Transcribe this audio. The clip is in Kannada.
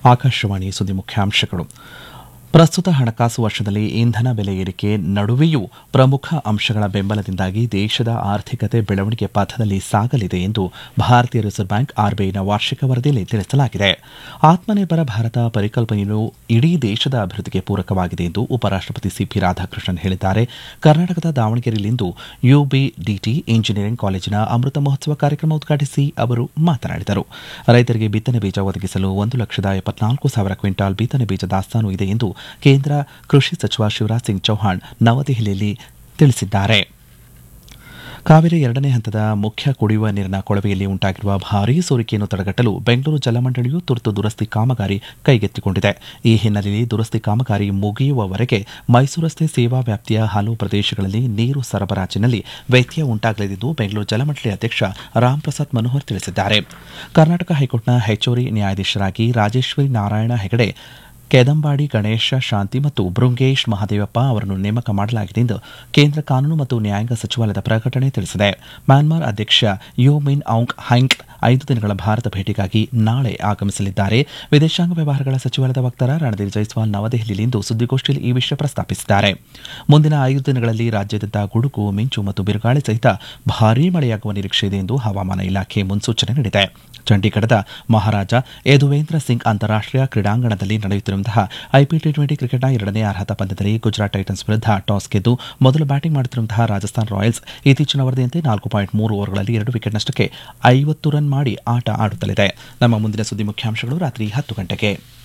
ಆಕಾಶವಾಣಿ ಸುದ್ದಿ ಮುಖ್ಯಾಂಶಗಳು ಪ್ರಸ್ತುತ ಹಣಕಾಸು ವರ್ಷದಲ್ಲಿ ಇಂಧನ ಬೆಲೆ ಏರಿಕೆ ನಡುವೆಯೂ ಪ್ರಮುಖ ಅಂಶಗಳ ಬೆಂಬಲದಿಂದಾಗಿ ದೇಶದ ಆರ್ಥಿಕತೆ ಬೆಳವಣಿಗೆ ಪಥದಲ್ಲಿ ಸಾಗಲಿದೆ ಎಂದು ಭಾರತೀಯ ರಿಸರ್ವ್ ಬ್ಯಾಂಕ್ ಆರ್ಬಿಐನ ವಾರ್ಷಿಕ ವರದಿಯಲ್ಲಿ ತಿಳಿಸಲಾಗಿದೆ ಆತ್ಮನಿರ್ಭರ ಭಾರತ ಪರಿಕಲ್ಪನೆಯು ಇಡೀ ದೇಶದ ಅಭಿವೃದ್ಧಿಗೆ ಪೂರಕವಾಗಿದೆ ಎಂದು ಉಪರಾಷ್ಟಪತಿ ಸಿಪಿ ರಾಧಾಕೃಷ್ಣನ್ ಹೇಳಿದ್ದಾರೆ ಕರ್ನಾಟಕದ ದಾವಣಗೆರೆಯಲ್ಲಿಂದು ಯುಬಿಡಿಟಿ ಇಂಜಿನಿಯರಿಂಗ್ ಕಾಲೇಜಿನ ಅಮೃತ ಮಹೋತ್ಸವ ಕಾರ್ಯಕ್ರಮ ಉದ್ಘಾಟಿಸಿ ಅವರು ಮಾತನಾಡಿದರು ರೈತರಿಗೆ ಬಿತ್ತನೆ ಬೀಜ ಒದಗಿಸಲು ಒಂದು ಲಕ್ಷದ ಎಪ್ಪತ್ನಾಲ್ಕು ಸಾವಿರ ಕ್ವಿಂಟಾಲ್ ಬಿತ್ತನೆ ಬೀಜ ದಾಸ್ತಾನು ಇದೆ ಎಂದು ಕೇಂದ್ರ ಕೃಷಿ ಸಚಿವ ಶಿವರಾಜ್ ಸಿಂಗ್ ಚೌಹಾಣ್ ನವದೆಹಲಿಯಲ್ಲಿ ತಿಳಿಸಿದ್ದಾರೆ ಕಾವೇರಿ ಎರಡನೇ ಹಂತದ ಮುಖ್ಯ ಕುಡಿಯುವ ನೀರಿನ ಕೊಳವೆಯಲ್ಲಿ ಉಂಟಾಗಿರುವ ಭಾರೀ ಸೋರಿಕೆಯನ್ನು ತಡೆಗಟ್ಟಲು ಬೆಂಗಳೂರು ಜಲಮಂಡಳಿಯು ತುರ್ತು ದುರಸ್ತಿ ಕಾಮಗಾರಿ ಕೈಗೆತ್ತಿಕೊಂಡಿದೆ ಈ ಹಿನ್ನೆಲೆಯಲ್ಲಿ ದುರಸ್ತಿ ಕಾಮಗಾರಿ ಮುಗಿಯುವವರೆಗೆ ಮೈಸೂರು ರಸ್ತೆ ಸೇವಾ ವ್ಯಾಪ್ತಿಯ ಹಲವು ಪ್ರದೇಶಗಳಲ್ಲಿ ನೀರು ಸರಬರಾಜಿನಲ್ಲಿ ವ್ಯತ್ಯಯ ಉಂಟಾಗಲಿದ್ದು ಬೆಂಗಳೂರು ಜಲಮಂಡಳಿ ಅಧ್ಯಕ್ಷ ರಾಮ್ಪ್ರಸಾದ್ ಮನೋಹರ್ ತಿಳಿಸಿದ್ದಾರೆ ಕರ್ನಾಟಕ ಹೈಕೋರ್ಟ್ನ ಹೆಚ್ಚುವರಿ ನ್ಯಾಯಾಧೀಶರಾಗಿ ರಾಜೇಶ್ವರಿ ನಾರಾಯಣ ಹೆಗಡೆ ಕೆದಂಬಾಡಿ ಗಣೇಶ ಶಾಂತಿ ಮತ್ತು ಬೃಂಗೇಶ್ ಮಹದೇವಪ್ಪ ಅವರನ್ನು ನೇಮಕ ಮಾಡಲಾಗಿದೆ ಎಂದು ಕೇಂದ್ರ ಕಾನೂನು ಮತ್ತು ನ್ಯಾಯಾಂಗ ಸಚಿವಾಲಯದ ಪ್ರಕಟಣೆ ತಿಳಿಸಿದೆ ಮ್ಯಾನ್ಮಾರ್ ಅಧ್ಯಕ್ಷ ಯು ಮಿನ್ ಔಂಗ್ ಹೈಂಗ್ ಐದು ದಿನಗಳ ಭಾರತ ಭೇಟಿಗಾಗಿ ನಾಳೆ ಆಗಮಿಸಲಿದ್ದಾರೆ ವಿದೇಶಾಂಗ ವ್ಯವಹಾರಗಳ ಸಚಿವಾಲಯದ ವಕ್ತಾರ ರಣದೀಪ್ ಜೈಸ್ವಾಲ್ ನವದೆಹಲಿಯಲ್ಲಿಂದು ಸುದ್ದಿಗೋಷ್ಠಿಯಲ್ಲಿ ಈ ವಿಷಯ ಪ್ರಸ್ತಾಪಿಸಿದ್ದಾರೆ ಮುಂದಿನ ಐದು ದಿನಗಳಲ್ಲಿ ರಾಜ್ಯಾದ್ಯಂತ ಗುಡುಗು ಮಿಂಚು ಮತ್ತು ಬಿರುಗಾಳಿ ಸಹಿತ ಭಾರೀ ಮಳೆಯಾಗುವ ನಿರೀಕ್ಷೆ ಇದೆ ಎಂದು ಹವಾಮಾನ ಇಲಾಖೆ ಮುನ್ಸೂಚನೆ ನೀಡಿದೆ ಚಂಡೀಗಢದ ಮಹಾರಾಜ ಯದುವೇಂದ್ರ ಸಿಂಗ್ ಅಂತಾರಾಷ್ಟೀಯ ಕ್ರೀಡಾಂಗಣದಲ್ಲಿ ನಡೆಯುತ್ತಿರುವಂತಹ ಐಪಿಎಲ್ ಟಿ ಟ್ವೆಂಟಿ ಕ್ರಿಕೆಟ್ನ ಎರಡನೇ ಅರ್ಹತಾ ಪಂದ್ಯದಲ್ಲಿ ಗುಜರಾತ್ ಟೈಟನ್ಸ್ ವಿರುದ್ಧ ಟಾಸ್ ಗೆದ್ದು ಮೊದಲು ಬ್ಯಾಟಿಂಗ್ ಮಾಡುತ್ತಿರುವಂತಹ ರಾಜಸ್ಥಾನ್ ರಾಯಲ್ಸ್ ಇತ್ತೀಚಿನ ವರದಿಯಂತೆ ನಾಲ್ಕು ಪಾಯಿಂಟ್ ಮೂರು ಓವರ್ಗಳಲ್ಲಿ ಎರಡು ವಿಕೆಟ್ ನಷ್ಟಕ್ಕೆ ಐವತ್ತು ರನ್ ಮಾಡಿ ಆಟ ಆಡುತ್ತಲಿದೆ ನಮ್ಮ ಮುಂದಿನ ಸುದ್ದಿ ಮುಖ್ಯಾಂಶಗಳು ರಾತ್ರಿ ಹತ್ತು ಗಂಟೆಗೆ